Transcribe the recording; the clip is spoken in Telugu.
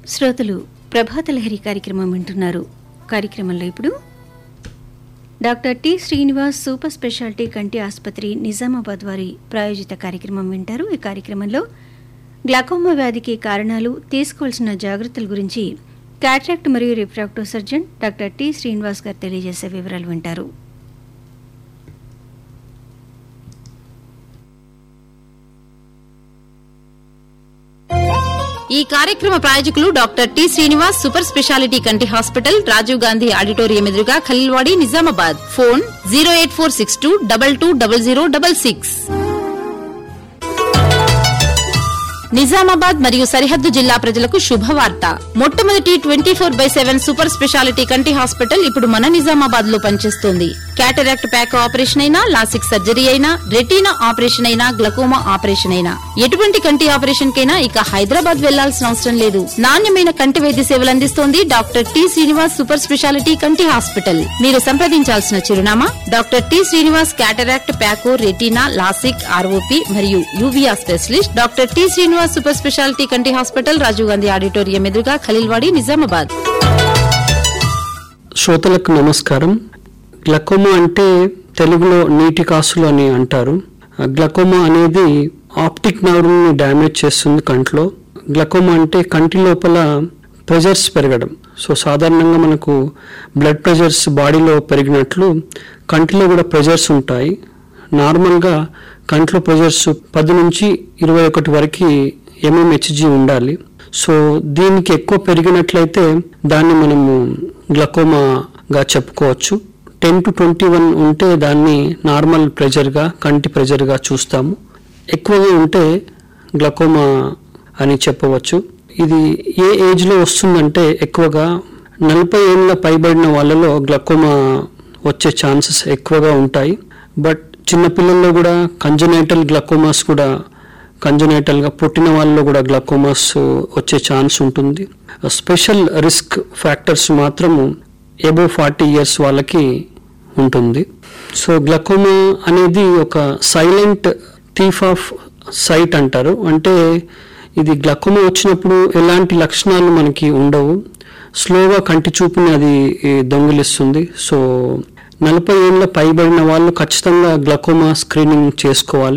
శ్రోతలు ప్రభాత లహరి కార్యక్రమం వింటున్నారు కార్యక్రమంలో ఇప్పుడు doctor T Srinivas super speciality కంటి ఆసుపత్రి నిజామాబాద్ వారి ప్రాయోజిత కార్యక్రమం వింటారు ఈ కార్యక్రమంలో గ్లాకోమా వ్యాధికి కారణాలు తీసుకోవాల్సిన జాగ్రత్తల గురించి క్యాట్రాక్ట్ మరియు refractive surgeon doctor T Srinivas గారు తెలియజేసే వివరాలు వింటారు ఈ కార్యక్రమ ప్రాయోజకులు doctor T Srinivas super speciality కంటి హాస్పిటల్ రాజీవ్ గాంధీ ఆడిటోరియం ఎదురుగా Khaleelwadi Nizamabad phone zero eight four six two double two double zero double six Nizamabad మరియు సరిహద్దు జిల్లా ప్రజలకు శుభవార్త మొట్టమొదటి twenty four by seven super speciality కంటి హాస్పిటల్ ఇప్పుడు మన నిజామాబాద్ లో పనిచేస్తోంది క్యాటరాక్ట్ ప్యాక్ ఆపరేషన్ అయినా లాసిక్ సర్జరీ అయినా రెటీనా ఆపరేషన్ అయినా గ్లకోమా ఆపరేషన్ అయినా ఎటువంటి కంటి ఆపరేషన్ కైనా ఇక హైదరాబాద్ వెళ్లాల్సిన అవసరం లేదు నాణ్యమైన కంటి వైద్య సేవలు అందిస్తోంది doctor T Srinivas super speciality కంటి హాస్పిటల్ మీరు సంప్రదించాల్సిన చిరునామా doctor T Srinivas cataract phaco retina LASIK ROP మరియు uvea specialist doctor T Srinivas super speciality కంటి హాస్పిటల్ రాజీవ్ గాంధీ ఆడిటోరియం ఎదురుగా ఖలీల్వాడి నిజామాబాద్ శ్రోతలకు నమస్కారం గ్లకోమా అంటే తెలుగులో నీటి కాసులు అని అంటారు గ్లకోమా అనేది ఆప్టిక్ నర్వ్ని డ్యామేజ్ చేస్తుంది కంట్లో గ్లకోమా అంటే కంటి లోపల ప్రెజర్స్ పెరగడం సో సాధారణంగా మనకు బ్లడ్ ప్రెజర్స్ బాడీలో పెరిగినట్లు కంటిలో కూడా ప్రెజర్స్ ఉంటాయి నార్మల్గా కంట్లో ప్రెజర్స్ పది నుంచి ఇరవై ఒకటి వరకు ఎంఎంహెచ్జి ఉండాలి సో దీనికి ఎక్కువ పెరిగినట్లయితే దాన్ని మనము గ్లకోమాగా చెప్పుకోవచ్చు టెన్ టు ట్వంటీ వన్ ఉంటే దాన్ని నార్మల్ ప్రెజర్గా కంటి ప్రెజర్గా చూస్తాము ఎక్కువగా ఉంటే గ్లకోమా అని చెప్పవచ్చు ఇది ఏ ఏజ్లో వస్తుందంటే ఎక్కువగా నలభై ఏళ్ళ పైబడిన వాళ్ళలో గ్లకోమా వచ్చే ఛాన్సెస్ ఎక్కువగా ఉంటాయి బట్ చిన్నపిల్లల్లో కూడా కంజనైటల్ గ్లకోమాస్ కూడా కంజనైటల్గా పుట్టిన వాళ్ళలో కూడా గ్లకోమాస్ వచ్చే ఛాన్స్ ఉంటుంది స్పెషల్ రిస్క్ ఫ్యాక్టర్స్ మాత్రము ఎబో ఫార్టీ ఇయర్స్ వాళ్ళకి ఉంటుంది సో గ్లకోమా అనేది ఒక సైలెంట్ థీఫ్ ఆఫ్ సైట్ అంటారు అంటే ఇది గ్లకోమా వచ్చినప్పుడు ఎలాంటి లక్షణాలు మనకి ఉండవు స్లోగా కంటి చూపుని అది ఈ, దొంగిలిస్తుంది సో నలభై ఏళ్ళ పైబడిన వాళ్ళు ఖచ్చితంగా గ్లకోమా స్క్రీనింగ్ చేసుకోవాలి